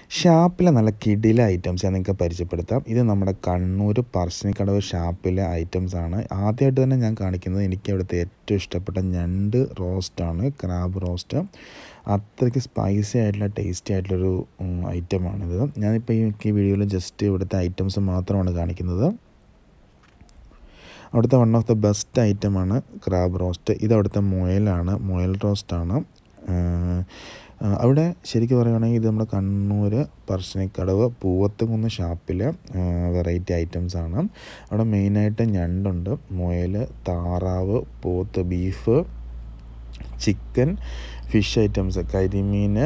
ഷാപ്പിലെ നല്ല കിടില ഐറ്റംസ് ഞാൻ നിങ്ങൾക്ക് പരിചയപ്പെടുത്താം ഇത് നമ്മുടെ കണ്ണൂർ പറശ്ശിനിക്കടവ് ഷാപ്പിലെ ഐറ്റംസ് ആണ് ആദ്യമായിട്ട് തന്നെ ഞാൻ കാണിക്കുന്നത് എനിക്ക് അവിടുത്തെ ഏറ്റവും ഇഷ്ടപ്പെട്ട ഞണ്ട് റോസ്റ്റാണ് ക്രാബ് റോസ്റ്റ് അത്രയ്ക്ക് സ്പൈസി ആയിട്ടുള്ള ടേസ്റ്റി ആയിട്ടുള്ളൊരു ഐറ്റമാണിത് ഞാനിപ്പോൾ ഈ വീഡിയോയിൽ ജസ്റ്റ് ഇവിടുത്തെ ഐറ്റംസ് മാത്രമാണ് കാണിക്കുന്നത് അവിടുത്തെ വൺ ഓഫ് ദ ബെസ്റ്റ് ഐറ്റമാണ് ക്രാബ് റോസ്റ്റ് ഇത് അവിടുത്തെ മുയലാണ് മുയൽ റോസ്റ്റാണ് അവിടെ ശരിക്കും പറയുകയാണെങ്കിൽ ഇത് നമ്മുടെ കണ്ണൂർ പറശ്ശിനിക്കടവ് പൂവത്തുകുന്ന് ഷാപ്പിലെ വെറൈറ്റി ഐറ്റംസ് ആണ് അവിടെ മെയിനായിട്ട് ഞണ്ടുണ്ട് മുയൽ താറാവ് പോത്ത് ബീഫ് ചിക്കൻ ഫിഷ് ഐറ്റംസ് കരിമീൻ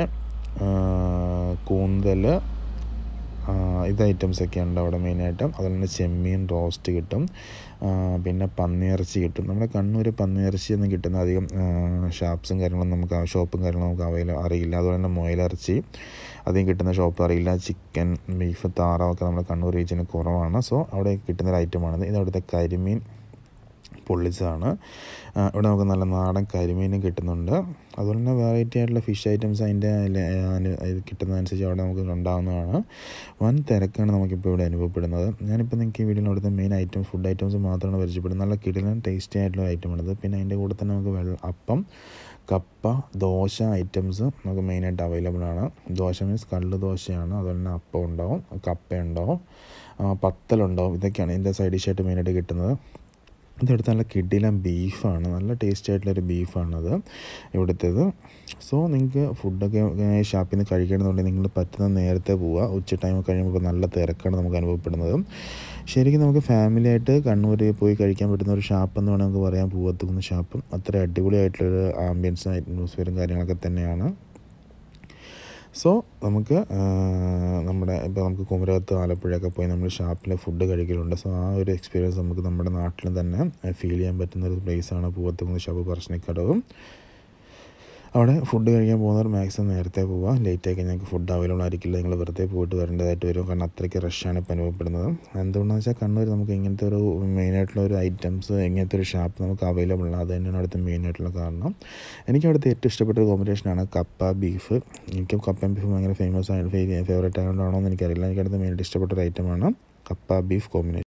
കൂന്തൽ ഇത് ഐറ്റംസ് ഒക്കെ ഉണ്ട് അവിടെ മെയിനായിട്ട് അതുപോലെ തന്നെ ചെമ്മീൻ റോസ്റ്റ് കിട്ടും പിന്നെ പന്നിയിറച്ചി കിട്ടും നമ്മുടെ കണ്ണൂർ പന്നിയിറച്ചി ഒന്നും കിട്ടുന്ന അധികം ഷാപ്സും കാര്യങ്ങളും നമുക്ക് ഷോപ്പും കാര്യങ്ങളും നമുക്ക് അവൈല അറിയില്ല അതുപോലെ തന്നെ മുയലിറച്ചി അധികം കിട്ടുന്ന ഷോപ്പ് അറിയില്ല ചിക്കൻ ബീഫ് താറാവൊക്കെ നമ്മുടെ കണ്ണൂർ റീജിയന് കുറവാണ് സോ അവിടെ കിട്ടുന്ന ഒരു ഐറ്റമാണിത് ഇത് അവിടുത്തെ കരിമീൻ പൊള്ളിച്ചതാണ് ഇവിടെ നമുക്ക് നല്ല നാടൻ കരിമീനും കിട്ടുന്നുണ്ട് അതുപോലെ തന്നെ വെറൈറ്റി ആയിട്ടുള്ള ഫിഷ് ഐറ്റംസ് അതിൻ്റെ കിട്ടുന്നതനുസരിച്ച് അവിടെ നമുക്ക് ഉണ്ടാകുന്നതാണ് വൻ തിരക്കാണ് നമുക്കിപ്പോൾ ഇവിടെ അനുഭവപ്പെടുന്നത് ഞാനിപ്പോൾ നിങ്ങൾക്ക് ഈ വീഡിയോയിൽ അവിടുത്തെ മെയിൻ ഐറ്റം ഫുഡ് ഐറ്റംസ് മാത്രമാണ് പരിചയപ്പെടുന്നത് നല്ല കിടിലൻ ടേസ്റ്റി ആയിട്ടുള്ള ഐറ്റമാണിത് പിന്നെ അതിൻ്റെ കൂടെ തന്നെ നമുക്ക് വെള്ള അപ്പം കപ്പ ദോശ ഐറ്റംസ് നമുക്ക് മെയിനായിട്ട് അവൈലബിൾ ആണ് ദോശ മീൻസ് കള്ള് ദോശയാണ് അതുപോലെ തന്നെ അപ്പം ഉണ്ടാവും കപ്പ ഉണ്ടാവും പത്തലുണ്ടാവും ഇതൊക്കെയാണ് ഇതിൻ്റെ സൈഡ് ഡിഷായിട്ട് മെയിനായിട്ട് കിട്ടുന്നത് ഇതെടുത്ത് നല്ല കിടിലം ബീഫാണ് നല്ല ടേസ്റ്റ് ആയിട്ടുള്ളൊരു ബീഫാണത് ഇവിടുത്തേത് സോ നിങ്ങൾക്ക് ഫുഡൊക്കെ ഷാപ്പിൽ നിന്ന് കഴിക്കണമെന്നുണ്ടെങ്കിൽ നിങ്ങൾ പറ്റുന്ന നേരത്തെ പോവുക ഉച്ച ടൈം കഴിയുമ്പോൾ നല്ല തിരക്കാണ് നമുക്ക് അനുഭവപ്പെടുന്നത് ശരിക്കും നമുക്ക് ഫാമിലി ആയിട്ട് കണ്ണൂർ പോയി കഴിക്കാൻ പറ്റുന്ന ഒരു ഷാപ്പ് എന്ന് വേണമെങ്കിൽ നമുക്ക് പറയാം പൂവത്തുകുന്ന ഷാപ്പ് അത്ര അടിപൊളിയായിട്ടുള്ളൊരു ആംബിയൻസും അറ്റ്മോസ്ഫിയറും കാര്യങ്ങളൊക്കെ തന്നെയാണ് സോ നമുക്ക് നമ്മുടെ ഇപ്പോൾ നമുക്ക് കുമരകത്ത് ആലപ്പുഴയൊക്കെ പോയി നമ്മൾ ഷാപ്പിലെ ഫുഡ് കഴിക്കലുണ്ട് സോ ആ ഒരു എക്സ്പീരിയൻസ് നമുക്ക് നമ്മുടെ നാട്ടിൽ തന്നെ ഫീൽ ചെയ്യാൻ പറ്റുന്ന ഒരു പ്ലേസാണ് പൂവത്തുകുന്ന് ഷാപ്പ് പറശ്ശിനിക്കടവും അവിടെ ഫുഡ് കഴിക്കാൻ പോകുന്നവർ മാക്സിമം നേരത്തെ പോവുക ലേറ്റ് ആയി ഞങ്ങൾക്ക് ഫുഡ് അവൈലബിൾ ആയിരിക്കില്ല നിങ്ങൾ വെറുതെ പോയിട്ട് വരേണ്ടതായിട്ട് വരും കാരണം അത്രയ്ക്ക് റഷാണ് ഇപ്പോൾ അനുഭവപ്പെടുന്നത് എന്തുകൊണ്ടാണെന്ന് വെച്ചാൽ കണ്ണൂർ നമുക്ക് ഇങ്ങനത്തെ ഒരു മെയിനായിട്ടുള്ള ഒരു ഐറ്റംസ് ഇങ്ങനത്തെ ഒരു ഷാപ്പ് നമുക്ക് അവൈലബിൾ ആണ് അത് തന്നെയാണ് അവിടുത്തെ മെയിനായിട്ടുള്ള കാരണം എനിക്ക് അവിടുത്തെ ഏറ്റവും ഇഷ്ടപ്പെട്ട ഒരു കോമ്പിനേഷനാണ് കപ്പ ബീഫ് എനിക്ക് കപ്പ ബീഫ് ഭയങ്കര ഫേമസ് ആയിട്ട് ഫേവറേറ്റ് ആയതുകൊണ്ടാണോ എന്ന് എനിക്കറിയില്ല എനിക്ക് അടുത്ത് മെയിനായിട്ട് ഇഷ്ടപ്പെട്ട ഒരു ഐറ്റമാണ് കപ്പ ബീഫ് കോമ്പിനേഷൻ